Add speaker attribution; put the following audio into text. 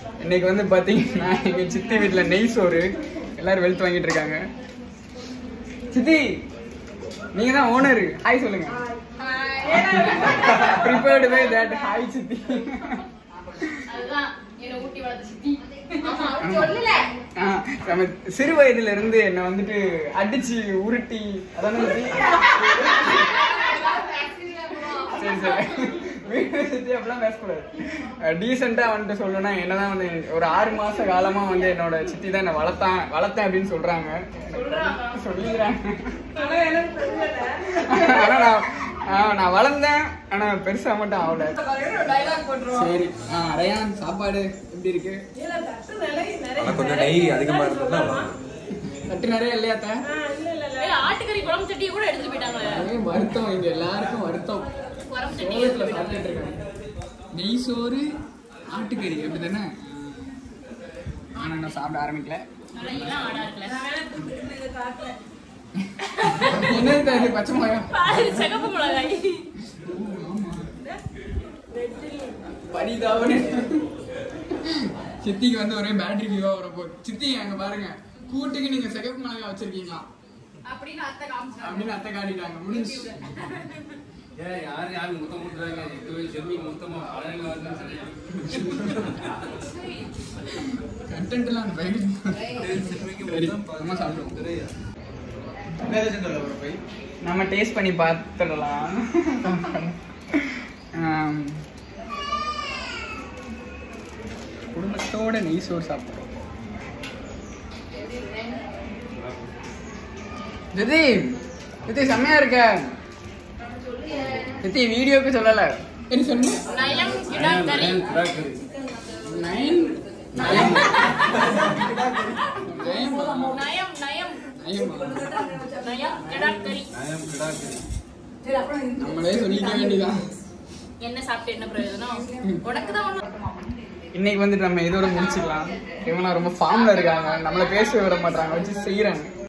Speaker 1: இன்னைக்கு வந்து பாத்தீங்கன்னா எங்க சித்தி வீட்டுல நெய் சோறு எல்லாரும் வெளுத்து வாங்கிட்டு இருக்காங்க சித்தி நீங்க தான் ஓனர் ஹாய் சொல்லுங்க ப்ரிப்பேர்டு பை தட் ஹாய் சித்தி
Speaker 2: அதுதான் என்னை ஊட்டி வளர்த்த சித்தி
Speaker 3: சொல்லல
Speaker 1: ஆ, நம்ம சிறு வயதுல இருந்து என்ன வந்துட்டு அடிச்சு உருட்டி அதான சித்தி? சரி சரி வீடு சுத்தி அப்படிலாம் பேசக்கூடாது டீசெண்டா வந்துட்டு சொல்லணும்னா என்னதான் வந்து ஒரு ஆறு மாச காலமா வந்து என்னோட சித்தி தான் என்ன வளர்த்தான் வளர்த்தேன் அப்படின்னு சொல்றாங்க சொல்லிக்கிறாங்க ஆனா நான் ஆ, நான் வளர்ந்தேன் ஆனா பெருசா மட்டும் ஆகல சரி ஆ ரயான் சாப்பாடு எப்படி இருக்கு
Speaker 4: ஆனா கொஞ்சம் நெய் அதிகமா இருந்ததுன்னா
Speaker 1: தட்டு நிறைய இல்லையா அத்தை?
Speaker 2: ஏய், ஆட்டுக்கறி குழம்பு சட்டியை கூட எடுத்துட்டு போயிட்டாங்களே
Speaker 1: ஒரே வருத்தம் இங்க எல்லாருக்கும் வருத்தம்
Speaker 2: குழம்பு சட்டி
Speaker 1: சோளத்துல
Speaker 2: எடுத்துட்டு
Speaker 1: சாப்பிட்டுட்டு இருக்காங்க நெய் சோறு ஆட்டுக்கறி அப்படி தானே ஆனா நான் சாப்பிட ஆரம்பிக்கல
Speaker 2: போயிட்டாங்க ஆடா இருக்குல்ல
Speaker 1: என்னது இது பச்சை மிளகாய்
Speaker 2: பாரு, சிகப்பு மிளகாய்
Speaker 1: பரிதாபம் சித்திக்கு வந்து ஒரே பேட்டரி வியூவா வர போகுது சித்தி அங்க பாருங்க கூட்டுக்கு நீங்க சிகப்பு மிளகாய் வச்சிருக்கீங்களா
Speaker 2: அப்படின்னு அத்தை காமிச்சாங்க
Speaker 1: அப்படின்னு அத்தை காட்டிட்டாங்க முடிஞ்சு
Speaker 5: ஏன் யார் யார் முத்தம் கொடுத்துறாங்க எட்டு வயசு செம்மி முத்தமா பழங்க
Speaker 1: கண்டென்ட் எல்லாம் பயங்கரம் சரி நம்ம சாப்பிடுவோம் நம்ம டேஸ்ட் பண்ணி பார்த்துடலாம் ஆம். குடும்பத்தோட நெய் சோறு சாப்பிடுறோம் ஜிதி ஜிதி செம்மையா இருக்க ஜிதி வீடியோக்கு சொல்லல என்ன சொன்ன
Speaker 2: நயம் கிடாக்கறி
Speaker 1: நயன் நயம் நயமா?
Speaker 2: நயம் நயம்
Speaker 1: நயமா?
Speaker 2: நயம் கிடாக்கறி
Speaker 1: நம்மளே சொல்லிக்க வேண்டியதான்
Speaker 2: என்ன சாப்பிட்டு என்ன பிரயோஜனம் உனக்கு தான் ஒண்ணு
Speaker 1: இன்னைக்கு வந்துட்டு நம்ம இதோட முடிச்சுக்கலாம் இவங்களாம் ரொம்ப ஃபார்ம்ல இருக்காங்க நம்மள பேச விட மாட்டாங்க வச்சு செய்யறாங்க